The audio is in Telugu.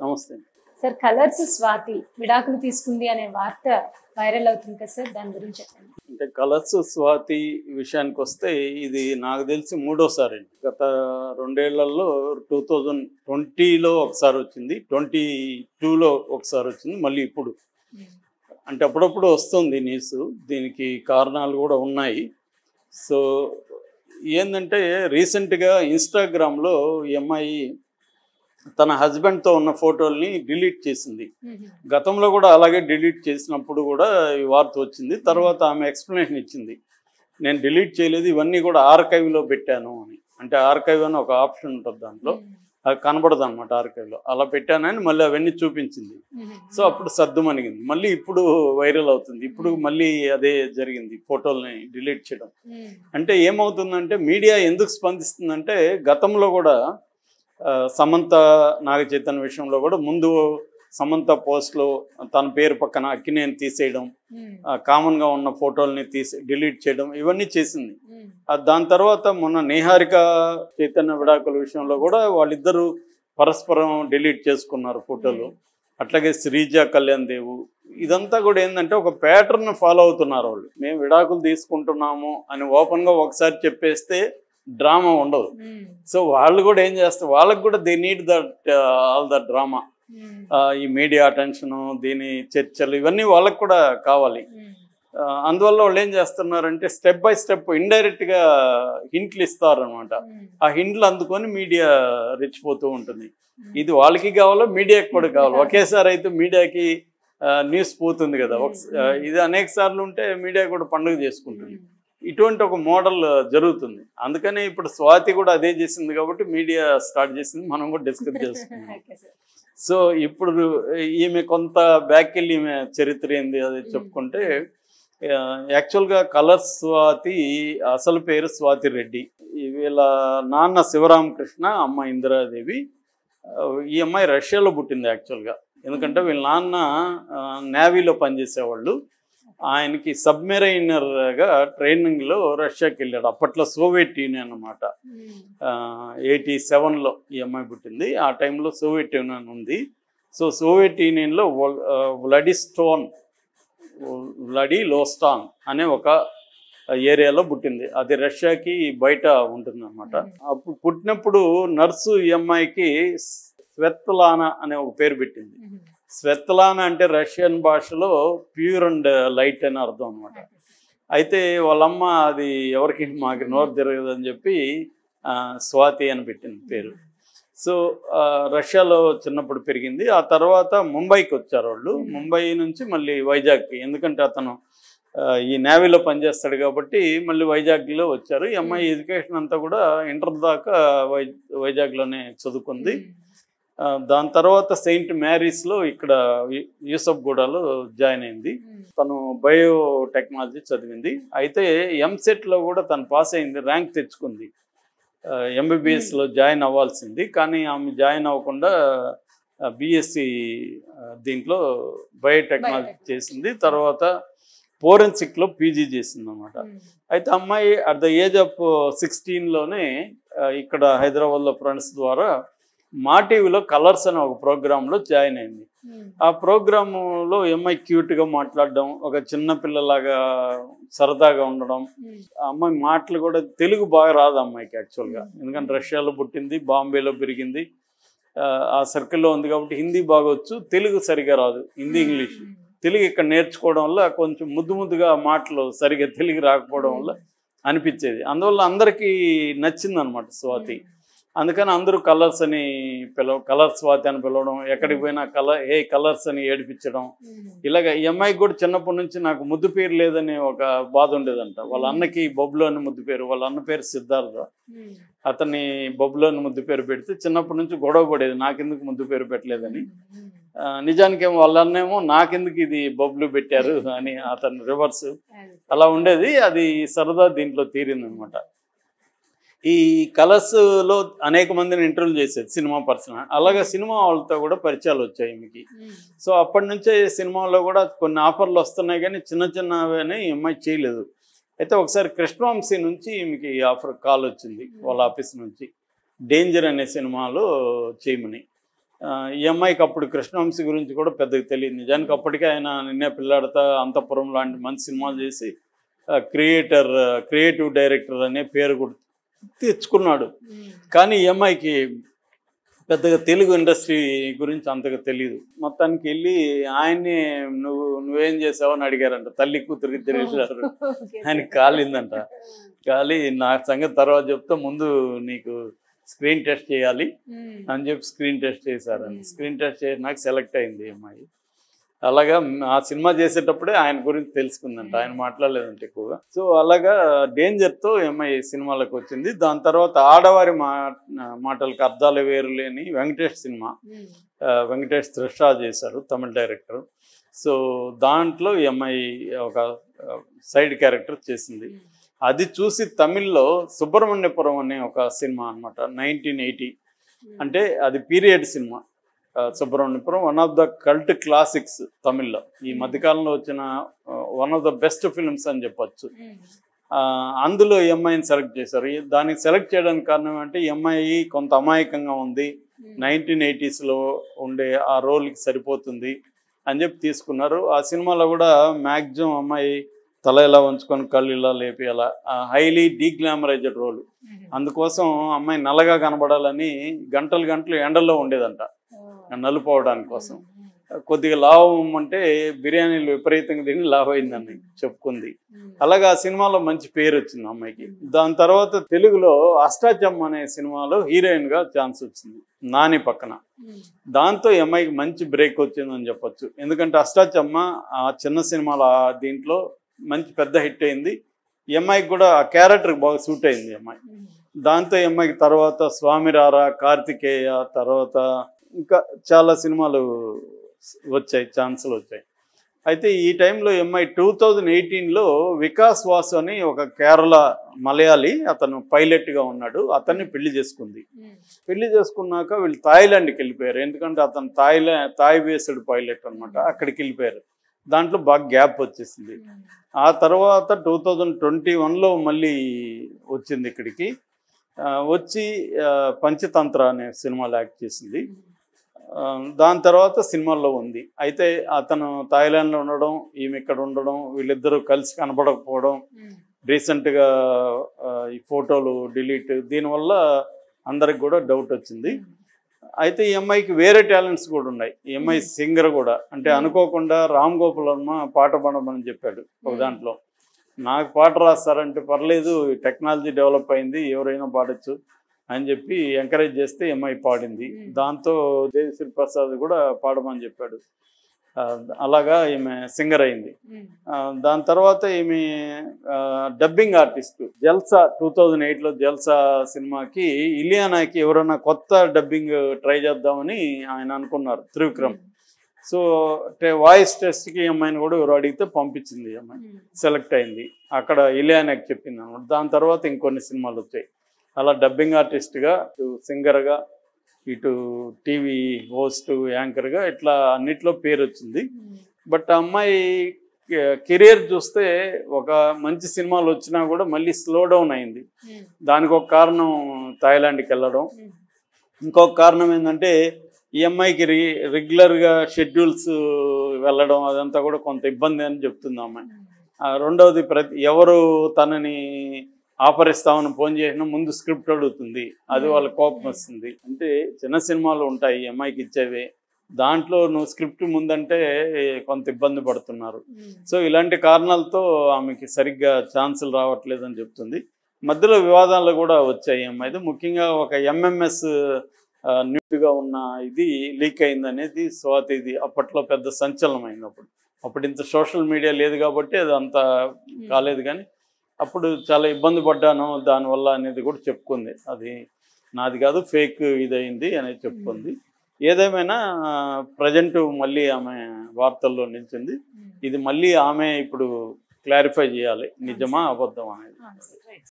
నమస్తే సార్ కలర్స్ స్వాతి విడాకులు తీసుకుంది అనే వార్త వైరల్ అవుతుంది కదా సార్ దాని గురించి చెప్పండి అంటే కలర్స్ స్వాతి విషయానికి వస్తే ఇది నాకు తెలిసి మూడోసారి అండి గత రెండేళ్లలో టూ థౌజండ్ ట్వంటీలో ఒకసారి వచ్చింది ట్వంటీ టూలో ఒకసారి వచ్చింది మళ్ళీ ఇప్పుడు అంటే అప్పుడప్పుడు వస్తుంది న్యూస్ దీనికి కారణాలు కూడా ఉన్నాయి సో ఏంటంటే రీసెంట్గా ఇన్స్టాగ్రామ్లో ఈ అమ్మాయి తన హస్బెండ్తో ఉన్న ఫోటోల్ని డిలీట్ చేసింది గతంలో కూడా అలాగే డిలీట్ చేసినప్పుడు కూడా ఈ వార్త వచ్చింది తర్వాత ఆమె ఎక్స్ప్లెనేషన్ ఇచ్చింది నేను డిలీట్ చేయలేదు ఇవన్నీ కూడా ఆర్కైవ్లో పెట్టాను అని అంటే ఆర్కైవ్ అని ఒక ఆప్షన్ ఉంటుంది దాంట్లో అది కనబడదు అనమాట ఆర్కైవ్లో అలా పెట్టానని మళ్ళీ అవన్నీ చూపించింది సో అప్పుడు సర్దుమణిగింది మళ్ళీ ఇప్పుడు వైరల్ అవుతుంది ఇప్పుడు మళ్ళీ అదే జరిగింది ఫోటోల్ని డిలీట్ చేయడం అంటే ఏమవుతుందంటే మీడియా ఎందుకు స్పందిస్తుందంటే గతంలో కూడా ఆ, సమంత నాగ చైతన్య విషయంలో కూడా ముందు సమంత పోస్ట్లో తన పేరు పక్కన అక్కినేని తీసేయడం ఆ, కామన్గా ఉన్న ఫోటోల్ని తీసి డిలీట్ చేయడం ఇవన్నీ చేసింది ఆ, దాని తర్వాత మొన్న నేహారిక చైతన్య విడాకుల విషయంలో కూడా వాళ్ళిద్దరూ పరస్పరం డిలీట్ చేసుకున్నారు ఫోటోలు అట్లాగే శ్రీజ కళ్యాణ్ దేవు ఇదంతా కూడా ఏంటంటే ఒక ప్యాటర్న్ ఫాలో అవుతున్నారు వాళ్ళు మేము విడాకులు తీసుకుంటున్నాము అని ఓపెన్గా ఒకసారి చెప్పేస్తే డ్రామా ఉండదు సో వాళ్ళు కూడా ఏం చేస్తారు వాళ్ళకి కూడా they need that all the drama ఈ మీడియా అటెన్షన్ దీని చర్చలు ఇవన్నీ వాళ్ళకి కూడా కావాలి ఆ, అందువల్ల వాళ్ళు ఏం చేస్తున్నారంటే స్టెప్ బై స్టెప్ ఇండైరెక్ట్గా హింట్లు ఇస్తారు అనమాట ఆ హింట్లు అందుకొని మీడియా రెచ్చిపోతూ ఉంటుంది ఇది వాళ్ళకి కావాలో మీడియాకి కూడా కావాలి ఒకేసారి అయితే మీడియాకి న్యూస్ పోతుంది కదా ఒక- ఆ, ఇది అనేక సార్లు ఉంటే మీడియా కూడా పండుగ చేసుకుంటుంది ఇటువంటి ఒక మోడల్ జరుగుతుంది అందుకనే ఇప్పుడు స్వాతి కూడా అదే చేసింది కాబట్టి మీడియా స్టార్ట్ చేసింది మనం కూడా డిస్కస్ చేసుకున్నాం ఓకే సార్ సో ఇప్పుడు ఈమె కొంత బ్యాక్ వెళ్ళి ఈమె చరిత్ర ఏంది అది చెప్పుకుంటే ఆ, యాక్చువల్గా కలర్ స్వాతి అసలు పేరు స్వాతి రెడ్డి ఈ వీళ్ళ నాన్న శివరామకృష్ణ అమ్మ ఇందిరాదేవి ఆ, ఈ అమ్మాయి రష్యాలో పుట్టింది యాక్చువల్గా ఎందుకంటే వీళ్ళ నాన్న ఆ, నేవీలో పనిచేసేవాళ్ళు ఆయనకి సబ్మెరైనర్గా ట్రైనింగ్లో రష్యాకి వెళ్ళాడు అప్పట్లో సోవియట్ యూనియన్ అన్నమాట ఎయిటీ సెవెన్లో ఈ అమ్మాయి పుట్టింది ఆ టైంలో సోవియట్ యూనియన్ ఉంది సో సోవియట్ యూనియన్లో వల్- ఆ, వ్లాడిస్టోన్ వ్లాడి లోస్టాన్ అనే ఒక ఏరియాలో పుట్టింది అది రష్యాకి బయట ఉంటుంది అనమాట అప్పుడు పుట్టినప్పుడు నర్సు ఈ అమ్మాయికి స్వెత్లానా అనే ఒక పేరు పెట్టింది స్వెత్లానా అంటే రష్యన్ భాషలో ప్యూర్ అండ్ లైట్ అని అర్థం అనమాట అయితే వాళ్ళమ్మ అది ఎవరికి మాకు నోరు తిరగదని చెప్పి ఆ, స్వాతి అని పెట్టింది పేరు సో ఆ, రష్యాలో చిన్నప్పుడు పెరిగింది ఆ తర్వాత ముంబైకి వచ్చారు వాళ్ళు ముంబై నుంచి మళ్ళీ వైజాగ్కి ఎందుకంటే అతను ఆ, ఈ నేవీలో పనిచేస్తాడు కాబట్టి మళ్ళీ వైజాగ్లో వచ్చారు ఈ అమ్మాయి ఎడ్యుకేషన్ అంతా కూడా ఇంటర్ దాకా వై వైజాగ్లోనే చదువుకుంది ఆ, దాని తర్వాత సెయింట్ మ్యారీస్లో ఇక్కడ యూ- యూసఫ్గూడలో జాయిన్ అయింది తను బయో టెక్నాలజీ చదివింది అయితే ఎంసెట్లో కూడా తను పాస్ అయింది ర్యాంక్ తెచ్చుకుంది ఎంబీబీఎస్లో జాయిన్ అవ్వాల్సింది కానీ ఆమె జాయిన్ అవ్వకుండా బీఎస్సీ దీంట్లో బయోటెక్నాలజీ చేసింది తర్వాత ఫోరెన్సిక్లో పీజీ చేసింది అనమాట అయితే అమ్మాయి అట్ ద ఏజ్ ఆఫ్ సిక్స్టీన్లోనే ఇక్కడ హైదరాబాద్లో ఫ్రెండ్స్ ద్వారా మా టీవీలో కలర్స్ అనే ఒక ప్రోగ్రాంలో జాయిన్ అయింది ఆ ప్రోగ్రాములో అమ్మాయి క్యూట్గా మాట్లాడడం ఒక చిన్న పిల్లలాగా సరదాగా ఉండడం ఆ అమ్మాయి మాటలు కూడా తెలుగు బాగా రాదు అమ్మాయికి యాక్చువల్గా ఎందుకంటే రష్యాలో పుట్టింది బాంబేలో పెరిగింది ఆ, ఆ సర్కిల్లో ఉంది కాబట్టి హిందీ బాగా వచ్చు తెలుగు సరిగా రాదు హిందీ ఇంగ్లీష్ తెలుగు ఇక్కడ నేర్చుకోవడం వల్ల కొంచెం ముద్దు ముద్దుగా మాటలు సరిగా తెలుగు రాకపోవడం వల్ల అనిపించేది అందువల్ల అందరికీ నచ్చింది అనమాట స్వాతి అందుకని అందరూ కలర్స్ అని పిలవ కలర్ స్వాతి అని పిలవడం ఎక్కడికి పోయినా కలర్ ఏ కలర్స్ అని ఏడిపించడం ఇలాగ ఈ అమ్మాయికి కూడా చిన్నప్పటి నుంచి నాకు ముద్దు పేరు లేదని ఒక బాధ ఉండేదంట వాళ్ళ అన్నకి బొబ్బులు అని ముద్దు పేరు వాళ్ళ అన్న పేరు సిద్ధార్థ అతన్ని బొబ్బులు అని ముద్దు పేరు పెడితే చిన్నప్పటి నుంచి గొడవ పడేది నాకెందుకు ముద్దు పేరు పెట్టలేదని ఆ, నిజానికేమో వాళ్ళ అన్నేమో నాకెందుకు ఇది బొబ్బులు పెట్టారు అని అతను రివర్స్ అలా ఉండేది అది సరదా దీంట్లో తీరిందనమాట ఈ కలర్స్ లో అనేక మందిని ఇంటర్వ్యూ చేసేది సినిమా పర్సన్ అలాగే సినిమా వాళ్ళతో కూడా పరిచయాలు వచ్చాయి ఈమెకి సో అప్పటి నుంచే సినిమాలో కూడా కొన్ని ఆఫర్లు వస్తున్నాయి కానీ చిన్న చిన్నవని ఈ అమ్మాయి చేయలేదు అయితే ఒకసారి కృష్ణవంశీ నుంచి ఈమెకి ఆఫర్ కాల్ వచ్చింది వాళ్ళ ఆఫీస్ నుంచి డేంజర్ అనే సినిమాలో చేయమని ఆ, ఈ అమ్మాయికి అప్పుడు కృష్ణవంశీ గురించి కూడా పెద్దగా తెలియదు నిజానికి అప్పటికే ఆయన నిన్నే పిల్లాడతా అంతపురం లాంటి మంచి సినిమాలు చేసి క్రియేటర్ క్రియేటివ్ డైరెక్టర్ అనే పేరు కూడా తెచ్చుకున్నాడు కానీ ఈ అమ్మాయికి పెద్దగా తెలుగు ఇండస్ట్రీ గురించి అంతగా తెలియదు మొత్తానికి వెళ్ళి ఆయన్ని నువ్వు నువ్వేం చేసావు అని అడిగారంట తల్లి కూతురు ఇద్దరు వెళ్ళారు ఆయనకి కాలిందంట కాలి నా సంగతి తర్వాత చెప్తే ముందు నీకు స్క్రీన్ టెస్ట్ చేయాలి అని చెప్పి స్క్రీన్ టెస్ట్ చేశారని Hmm. స్క్రీన్ టెస్ట్ చేసి నాకు సెలెక్ట్ అయింది ఈ అమ్మాయి అలాగా మ్, ఆ సినిమా చేసేటప్పుడే ఆయన గురించి తెలుసుకుందంట ఆయన మాట్లాడలేదంట ఎక్కువగా సో అలాగా డేంజర్తో ఈ అమ్మాయి సినిమాలకు వచ్చింది దాని తర్వాత ఆడవారి మా మాటలకు అర్థాలు వేరు లేని వెంకటేష్ సినిమా ఆ, వెంకటేష్ త్రిషా చేశారు తమిళ డైరెక్టర్ సో దాంట్లో ఈ అమ్మాయి ఒక సైడ్ క్యారెక్టర్ చేసింది అది చూసి తమిళ్లో సుబ్రహ్మణ్యపురం అనే ఒక సినిమా అన్నమాట నైన్టీన్ ఎయిటీ అంటే అది పీరియడ్ సినిమా ఆ, Subramaniapuram one of the cult classics తమిళ్లో ఈ మధ్యకాలంలో వచ్చిన one of the best films అని చెప్పొచ్చు ఆ, అందులో ఈ అమ్మాయిని సెలెక్ట్ చేశారు ఈ- దానికి సెలెక్ట్ చేయడానికి కారణం అంటే ఈ అమ్మాయి కొంత అమాయకంగా ఉంది నైన్టీన్ ఎయిటీస్లో ఉండే ఆ రోల్కి సరిపోతుంది అని చెప్పి తీసుకున్నారు ఆ సినిమాలో కూడా మ్యాక్సిమం అమ్మాయి తల ఇలా ఉంచుకొని కళ్ళు ఇలా లేపి అలా హైలీ డీగ్లామరైజ్డ్ రోల్ అందుకోసం అమ్మాయి నల్లగా కనబడాలని గంటలు గంటలు ఎండల్లో ఉండేదంట నలుపోవడానికి కోసం కొద్దిగా లావు అంటే బిర్యానీలు విపరీతంగా తిని లావ్ అయిందని చెప్పుకుంది అలాగా ఆ సినిమాలో మంచి పేరు వచ్చింది అమ్మాయికి దాని తర్వాత తెలుగులో అష్టాచమ్మ అనే సినిమాలో హీరోయిన్ గా ఛాన్స్ వచ్చింది నాని పక్కన దాంతో ఈ అమ్మాయికి మంచి బ్రేక్ వచ్చిందని చెప్పొచ్చు ఎందుకంటే అష్టాచమ్మ ఆ చిన్న సినిమాలో ఆ దీంట్లో మంచి పెద్ద హిట్ అయింది ఈ అమ్మాయికి కూడా ఆ క్యారెక్టర్ బాగా సూట్ అయింది ఈ అమ్మాయి దాంతో ఈ అమ్మాయికి తర్వాత స్వామి రారా కార్తికేయ తర్వాత ఇంకా చాలా సినిమాలు వచ్చాయి ఛాన్సులు వచ్చాయి అయితే ఈ టైంలో ఎంఐ టూ థౌజండ్ ఎయిటీన్లో వికాస్ వాసు అని ఒక కేరళ మలయాళీ అతను పైలట్గా ఉన్నాడు అతన్ని పెళ్లి చేసుకుంది పెళ్లి చేసుకున్నాక వీళ్ళు థాయిలాండ్కి వెళ్ళిపోయారు ఎందుకంటే అతను థాయిలా థాయ్ బేస్డ్ పైలట్ అనమాట అక్కడికి వెళ్ళిపోయారు దాంట్లో బాగా గ్యాప్ వచ్చేసింది ఆ తర్వాత టూ థౌజండ్ ట్వంటీ వన్లో మళ్ళీ వచ్చింది ఇక్కడికి ఆ, వచ్చి ఆ, పంచతంత్ర అనే సినిమాలో యాక్ట్ చేసింది ఆ, దాని తర్వాత సినిమాల్లో ఉంది అయితే అతను థాయిలాండ్లో ఉండడం ఈమె ఇక్కడ ఉండడం వీళ్ళిద్దరూ కలిసి కనపడకపోవడం రీసెంట్గా ఈ ఫోటోలు డిలీట్ దీనివల్ల అందరికి కూడా డౌట్ వచ్చింది అయితే ఈ అమ్మాయికి వేరే టాలెంట్స్ కూడా ఉన్నాయి ఈ అమ్మాయి సింగర్ కూడా అంటే అనుకోకుండా రామ్ గోపాల్ వర్మ పాట పాడమని చెప్పాడు ఒక దాంట్లో నాకు పాట రాస్తారంటే పర్లేదు టెక్నాలజీ డెవలప్ అయింది ఎవరైనా పాడొచ్చు అని చెప్పి ఎంకరేజ్ చేస్తే ఈ అమ్మాయి పాడింది Hmm. దాంతో దేవిశ్రీ ప్రసాద్ కూడా పాడమని చెప్పాడు ఆ, అలాగా ఈమె సింగర్ అయింది ఆ, దాని తర్వాత ఈమె dubbing artist Jalsa two thousand ఎయిట్లో జల్సా సినిమాకి ఇలియానాకి ఎవరైనా కొత్త డబ్బింగ్ ట్రై చేద్దామని ఆయన అనుకున్నారు త్రివిక్రమ్ సో వాయిస్ టెస్ట్కి ఈ అమ్మాయిని కూడా ఎవరు అడిగితే పంపించింది ఈ అమ్మాయి సెలెక్ట్ అయింది అక్కడ ఇలియానాకి చెప్పింది అనమాట దాని తర్వాత ఇంకొన్ని సినిమాలు వచ్చాయి అలా డబ్బింగ్ ఆర్టిస్ట్గా ఇటు సింగర్గా ఇటు టీవీ హోస్ట్ యాంకర్గా ఇట్లా అన్నిట్లో పేరు వచ్చింది బట్ ఆ అమ్మాయి కెరియర్ చూస్తే ఒక మంచి సినిమాలు వచ్చినా కూడా మళ్ళీ స్లో డౌన్ అయింది దానికి ఒక కారణం థాయిలాండ్కి వెళ్ళడం ఇంకొక కారణం ఏంటంటే ఈ అమ్మాయికి రి రెగ్యులర్గా షెడ్యూల్స్ వెళ్ళడం అదంతా కూడా కొంత ఇబ్బంది అని చెప్తుంది ఆ అమ్మాయి ఆ, రెండవది ప్రతి ఎవరు తనని ఆపరిస్తామని ఫోన్ చేసినా ముందు స్క్రిప్ట్ అడుగుతుంది అది వాళ్ళ కోపం వస్తుంది అంటే చిన్న సినిమాలు ఉంటాయి ఈ అమ్మాయికి ఇచ్చేవి దాంట్లో నువ్వు స్క్రిప్ట్ ముందంటే కొంత ఇబ్బంది పడుతున్నారు సో ఇలాంటి కారణాలతో ఆమెకి సరిగ్గా ఛాన్సులు రావట్లేదు అని చెప్తుంది మధ్యలో వివాదాలు కూడా వచ్చాయి ఈ అమ్మాయిది ముఖ్యంగా ఒక ఎంఎంఎస్ న్యూడ్గా ఉన్న ఇది లీక్ అయింది అనేది స్వాతి ఇది అప్పట్లో పెద్ద సంచలనం అయింది అప్పుడు అప్పుడు ఇంత సోషల్ మీడియా లేదు కాబట్టి అది అంత కాలేదు కానీ అప్పుడు చాలా ఇబ్బంది పడ్డాను దానివల్ల అనేది కూడా చెప్పుకుంది అది నాది కాదు ఫేక్ ఇదైంది అనేది చెప్పుకుంది ఏదేమైనా ప్రజెంట్ మళ్ళీ ఆమె వార్తల్లో నిలిచింది ఇది మళ్ళీ ఆమె ఇప్పుడు క్లారిఫై చేయాలి నిజమా అబద్ధమా అనేది రైట్